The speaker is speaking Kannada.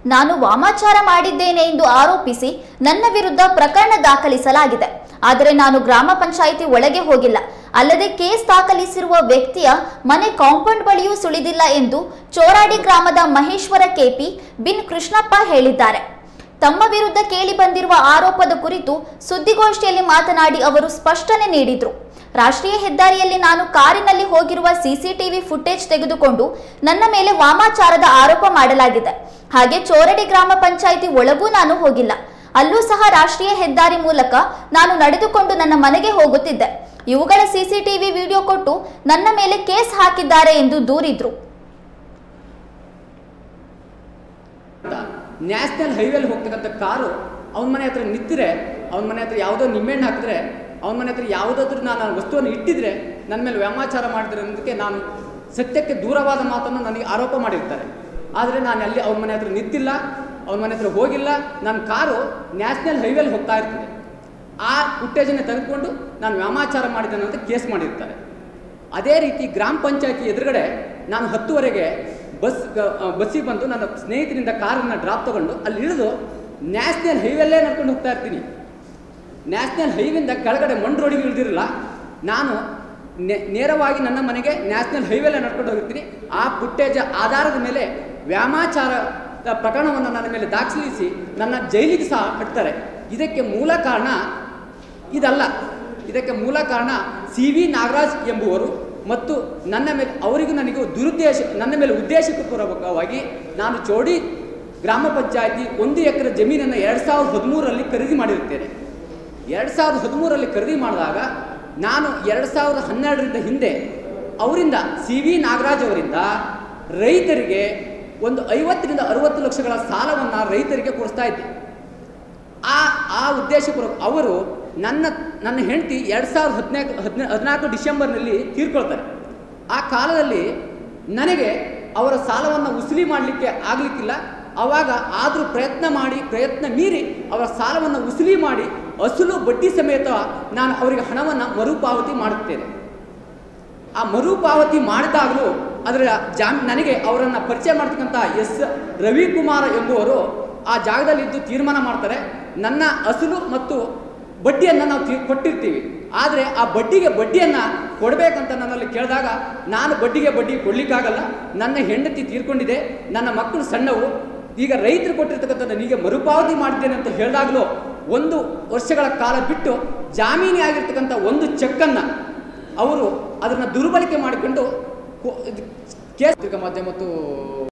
ನಾನು ವಾಮಾಚಾರ ಮಾಡಿದ್ದೇನೆ ಎಂದು ಆರೋಪಿಸಿ ನನ್ನ ವಿರುದ್ಧ ಪ್ರಕರಣ ದಾಖಲಿಸಲಾಗಿದೆ ಆದರೆ ನಾನು ಗ್ರಾಮ ಪಂಚಾಯಿತಿ ಒಳಗೆ ಹೋಗಿಲ್ಲ ಅಲ್ಲದೆ ಕೇಸ್ ದಾಖಲಿಸಿರುವ ವ್ಯಕ್ತಿಯ ಮನೆ ಕಾಂಪೌಂಡ್ ಬಳಿಯೂ ಸುಳಿದಿಲ್ಲ ಎಂದು ಚೋರಾಡಿ ಗ್ರಾಮದ ಮಹೇಶ್ವರ ಕೆಪಿ ಬಿನ್ ಕೃಷ್ಣಪ್ಪ ಹೇಳಿದ್ದಾರೆ ತಮ್ಮ ವಿರುದ್ಧ ಕೇಳಿ ಬಂದಿರುವ ಆರೋಪದ ಕುರಿತು ಸುದ್ದಿಗೋಷ್ಠಿಯಲ್ಲಿ ಮಾತನಾಡಿ ಅವರು ಸ್ಪಷ್ಟನೆ ನೀಡಿದ್ರು ರಾಷ್ಟ್ರೀಯ ಹೆದ್ದಾರಿಯಲ್ಲಿ ನಾನು ಕಾರಿನಲ್ಲಿ ಹೋಗಿರುವ ಸಿಸಿಟಿವಿ ಫುಟೇಜ್ ತೆಗೆದುಕೊಂಡು ನನ್ನ ಮೇಲೆ ವಾಮಾಚಾರದ ಆರೋಪ ಮಾಡಲಾಗಿದೆ ಹಾಗೆ ಚೋರಡಿ ಗ್ರಾಮ ಪಂಚಾಯಿತಿ ಒಳಗೂ ನಾನು ಹೋಗಿಲ್ಲ ಅಲ್ಲೂ ಸಹ ರಾಷ್ಟ್ರೀಯ ಹೆದ್ದಾರಿ ಮೂಲಕ ನಾನು ನಡೆದುಕೊಂಡು ನನ್ನ ಮನೆಗೆ ಹೋಗುತ್ತಿದ್ದೆ ಇವುಗಳ ಸಿಸಿಟಿವಿ ವಿಡಿಯೋ ಕೊಟ್ಟು ನನ್ನ ಮೇಲೆ ಕೇಸ್ ಹಾಕಿದ್ದಾರೆ ಎಂದು ದೂರಿದ್ರು ಅಂತ ನ್ಯಾಷನಲ್ ಹೈವೇಲಿ ಹೋಗ್ತಕ್ಕಂಥ ಕಾರು ಅವನ ಮನೆ ಹತ್ರ ನಿಂತಿರೆ ಅವನ ಮನೆ ಹತ್ರ ಯಾವುದೋ ನಿಂಬೆಹಣ್ಣು ಹಾಕಿದ್ರೆ ಅವನ ಮನೆ ಹತ್ರ ಯಾವುದಾದ್ರೂ ನಾನು ಆ ವಸ್ತುವನ್ನು ಇಟ್ಟಿದ್ರೆ ನನ್ನ ಮೇಲೆ ವ್ಯಾಮಾಚಾರ ಮಾಡಿದ್ರೆ ಅನ್ನೋದಕ್ಕೆ ನಾನು ಸತ್ಯಕ್ಕೆ ದೂರವಾದ ಮಾತನ್ನು ನನಗೆ ಆರೋಪ ಮಾಡಿರ್ತಾರೆ ಆದರೆ ನಾನು ಅಲ್ಲಿ ಅವನ ಮನೆ ಹತ್ರ ನಿಂತಿಲ್ಲ ಅವನ ಮನೆ ಹತ್ರ ಹೋಗಿಲ್ಲ ನನ್ನ ಕಾರು ನ್ಯಾಷನಲ್ ಹೈವೇಲಿ ಹೋಗ್ತಾ ಇರ್ತದೆ ಆ ಫುಟೇಜನ್ನು ತೆಗೆದುಕೊಂಡು ನಾನು ವ್ಯಾಮಾಚಾರ ಮಾಡಿದ್ದೇನೆ ಅಂತ ಕೇಸ್ ಮಾಡಿರ್ತಾರೆ ಅದೇ ರೀತಿ ಗ್ರಾಮ ಪಂಚಾಯತಿ ಎದುರುಗಡೆ ನಾನು ಹತ್ತುವರೆಗೆ ಬಸ್ ಬಸ್ಸಿಗೆ ಬಂದು ನನ್ನ ಸ್ನೇಹಿತರಿಂದ ಕಾರನ್ನು ಡ್ರಾಪ್ ತಗೊಂಡು ಅಲ್ಲಿ ಇಳಿದು ನ್ಯಾಷನಲ್ ಹೈವೇಲ್ಲೇ ನಡ್ಕೊಂಡು ಹೋಗ್ತಾ ಇರ್ತೀನಿ ನ್ಯಾಷನಲ್ ಹೈವೇಯಿಂದ ಕೆಳಗಡೆ ಮಂಡ್ ರೋಡಿಗೆ ಇಳಿದಿರಲ್ಲ ನಾನು ನೆ- ನೇರವಾಗಿ ನನ್ನ ಮನೆಗೆ ನ್ಯಾಷನಲ್ ಹೈವೇಲೆ ನಡ್ಕೊಂಡು ಹೋಗಿರ್ತೀನಿ ಆ ಫುಟೇಜ್ ಆಧಾರದ ಮೇಲೆ ವ್ಯಾಮಾಚಾರ ಪ್ರಕರಣವನ್ನು ನನ್ನ ಮೇಲೆ ದಾಖಲಿಸಿ ನನ್ನ ಜೈಲಿಗೆ ಸಹ ಕಟ್ತಾರೆ ಇದಕ್ಕೆ ಮೂಲ ಕಾರಣ ಇದಲ್ಲ ಇದಕ್ಕೆ ಮೂಲ ಕಾರಣ ಸಿ ವಿ ನಾಗರಾಜ್ ಎಂಬುವರು ಮತ್ತು ನನ್ನ ಮೇಲೆ ಅವರಿಗೂ ನನಗೂ ದುರುದ್ದೇಶ ನನ್ನ ಮೇಲೆ ಉದ್ದೇಶಪೂರ್ವಕವಾಗಿ ನಾನು ಚೋಡಿ ಗ್ರಾಮ ಪಂಚಾಯತಿ ಒಂದು ಎಕರೆ ಜಮೀನನ್ನು ಎರಡು ಸಾವಿರದ ಹದಿಮೂರರಲ್ಲಿ ಖರೀದಿ ಮಾಡಿರುತ್ತೇನೆ ಎರಡು ಸಾವಿರದ ಹದಿಮೂರರಲ್ಲಿ ಖರೀದಿ ಮಾಡಿದಾಗ ನಾನು ಎರಡು ಸಾವಿರದ ಹನ್ನೆರಡರಿಂದ ಹಿಂದೆ ಅವರಿಂದ ಸಿ ವಿ ನಾಗರಾಜ್ ಅವರಿಂದ ರೈತರಿಗೆ ಒಂದು ಐವತ್ತರಿಂದ ಅರುವತ್ತು ಲಕ್ಷಗಳ ಸಾಲವನ್ನು ರೈತರಿಗೆ ಕೊಡಿಸ್ತಾ ಇದ್ದೆ ಆ ಆ ಉದ್ದೇಶಪೂರ್ವಕ ಅವರು ನನ್ನ ನನ್ನ ಹೆಂಡತಿ ಎರಡು ಸಾವಿರದ ಹದಿನಾಲ್ಕು ಹದಿನ ಹದಿನಾಲ್ಕು ಡಿಸೆಂಬರ್ನಲ್ಲಿ ತೀರ್ಕೊಳ್ತಾರೆ ಆ ಕಾಲದಲ್ಲಿ ನನಗೆ ಅವರ ಸಾಲವನ್ನು ಉಸುಲಿ ಮಾಡಲಿಕ್ಕೆ ಆಗಲಿಕ್ಕಿಲ್ಲ ಆವಾಗ ಆದರೂ ಪ್ರಯತ್ನ ಮಾಡಿ ಪ್ರಯತ್ನ ಮೀರಿ ಅವರ ಸಾಲವನ್ನು ಉಸುಲಿ ಮಾಡಿ ಅಸಲು ಬಡ್ಡಿ ಸಮೇತ ನಾನು ಅವರಿಗೆ ಹಣವನ್ನು ಮರುಪಾವತಿ ಮಾಡುತ್ತೇನೆ ಆ ಮರುಪಾವತಿ ಮಾಡಿದಾಗಲೂ ಅದರ ಜಾಮ್ ನನಗೆ ಅವರನ್ನು ಪರಿಚಯ ಮಾಡ್ತಕ್ಕಂಥ ಎಸ್ ರವಿಕುಮಾರ್ ಎಂಬುವರು ಆ ಜಾಗದಲ್ಲಿದ್ದು ತೀರ್ಮಾನ ಮಾಡ್ತಾರೆ ನನ್ನ ಅಸಲು ಮತ್ತು ಬಡ್ಡಿಯನ್ನು ನಾವು ತೀ ಕೊಟ್ಟಿರ್ತೀವಿ ಆದರೆ ಆ ಬಡ್ಡಿಗೆ ಬಡ್ಡಿಯನ್ನು ಕೊಡಬೇಕಂತ ನನ್ನಲ್ಲಿ ಕೇಳಿದಾಗ ನಾನು ಬಡ್ಡಿಗೆ ಬಡ್ಡಿ ಕೊಡಲಿಕ್ಕಾಗಲ್ಲ ನನ್ನ ಹೆಂಡತಿ ತೀರ್ಕೊಂಡಿದೆ ನನ್ನ ಮಕ್ಕಳು ಸಣ್ಣವು ಈಗ ರೈತರು ಕೊಟ್ಟಿರ್ತಕ್ಕಂಥ ನನಗೆ ಮರುಪಾವತಿ ಮಾಡಿದ್ದೇನೆ ಅಂತ ಹೇಳಿದಾಗಲೂ ಒಂದು ವರ್ಷಗಳ ಕಾಲ ಬಿಟ್ಟು ಜಾಮೀನಿ ಆಗಿರ್ತಕ್ಕಂಥ ಒಂದು ಚೆಕ್ಕನ್ನು ಅವರು ಅದನ್ನು ದುರ್ಬಳಕೆ ಮಾಡಿಕೊಂಡು ಕೋ- ಇದು ಕೇಸ್ ಪತ್ರಿಕಾ ಮಾಧ್ಯಮ ಮತ್ತು